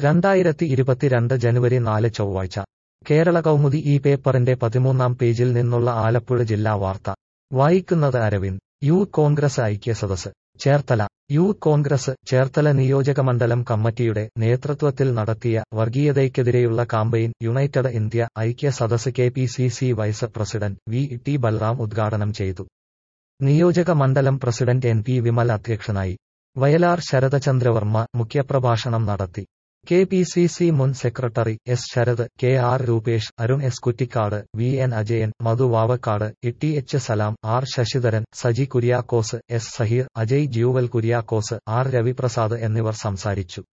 രണ്ടായിരത്തി ഇരുപത്തിരണ്ട് ജനുവരി നാല് ചൊവ്വാഴ്ച കേരള കൗമുദി ഈ പേപ്പറിന്റെ പതിമൂന്നാം പേജിൽ നിന്നുള്ള ആലപ്പുഴ ജില്ലാ വാർത്ത വായിക്കുന്നത് അരവിന്ദ് യൂത്ത് കോൺഗ്രസ് ഐക്യ സദസ് ചേർത്തല യൂത്ത് കോൺഗ്രസ് ചേർത്തല നിയോജകമണ്ഡലം കമ്മിറ്റിയുടെ നേതൃത്വത്തിൽ നടത്തിയ വർഗീയതയ്ക്കെതിരെയുള്ള കാമ്പയിൻ യുണൈറ്റഡ് ഇന്ത്യ ഐക്യ സദസ് K P C C vice president V T Balram ഉദ്ഘാടനം ചെയ്തു നിയോജക മണ്ഡലം പ്രസിഡന്റ് എൻ പി വിമൽ അധ്യക്ഷനായി വയലാർ ശരദചന്ദ്രവർമ്മ മുഖ്യപ്രഭാഷണം നടത്തി കെ പി സി സി മുൻ secretary S Sarath K R Rupesh Arun S Kuttikkad V N Ajayan Madhu Vavakkad E H Salam R Sasidharan Saji Kuriakose S Saheer Ajay Jewel Kuriakose R Raviprasad എന്നിവർ സംസാരിച്ചു